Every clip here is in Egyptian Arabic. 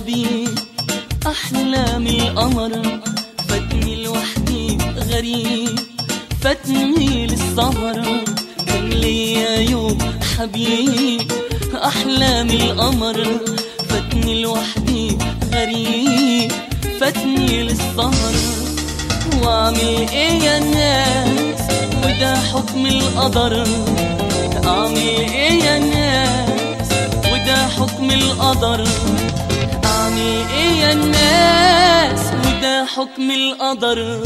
حبيب أحلامي القمر فاتني لوحدي غريب فاتني للسهر كان ليا يوم حبيب أحلامي القمر فاتني لوحدي غريب فاتني للسهر واعمل ايه يا ناس وده حكم القدر اعمل ايه يا ناس وده حكم القدر اعمل ايه يا ناس وده حكم القدر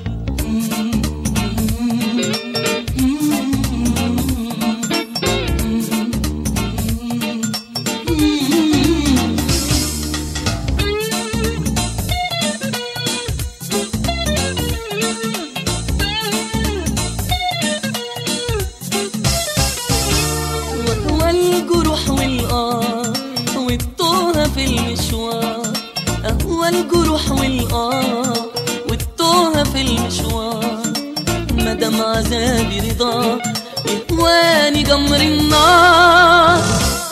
وهو الجروح والآه والتوه في المشوار هو الجروح والآه والتوه في المشوار مدام عذابي رضا يهواني جمر النار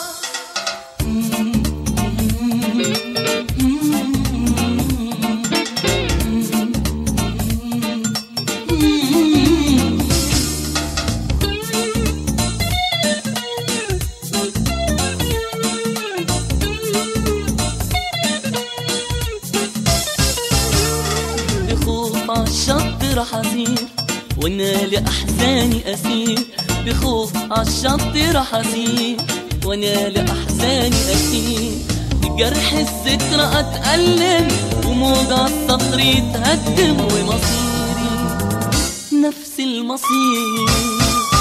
بخوف عالشط رح أسير وانا لأحزاني أسير بخوف عالشط رح أسير وانا لأحزاني أسير جرح الذكرى أتألم وموجع الصخر يتهدم ومصيري نفس المصير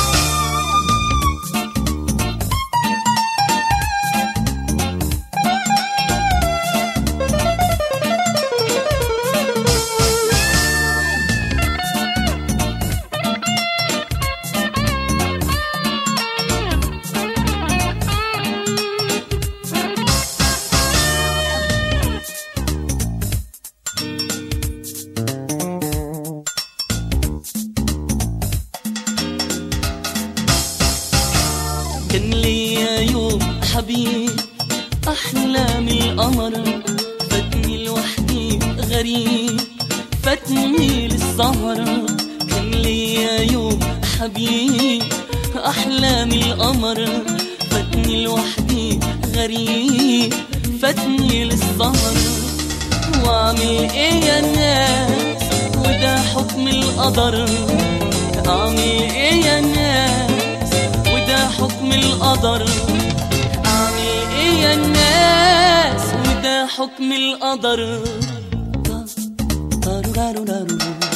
كان ليا يوم حبيب أحلامي القمر فاتني لوحدي غريب فاتني للسهر كان ليا يوم حبيب أحلامي القمر فاتني لوحدي غريب فاتني للسهر واعمل ايه يا ناس وده حكم القدر اعمل ايه يا ناس وده حكم القدر اعمل ايه يا ناس وده حكم القدر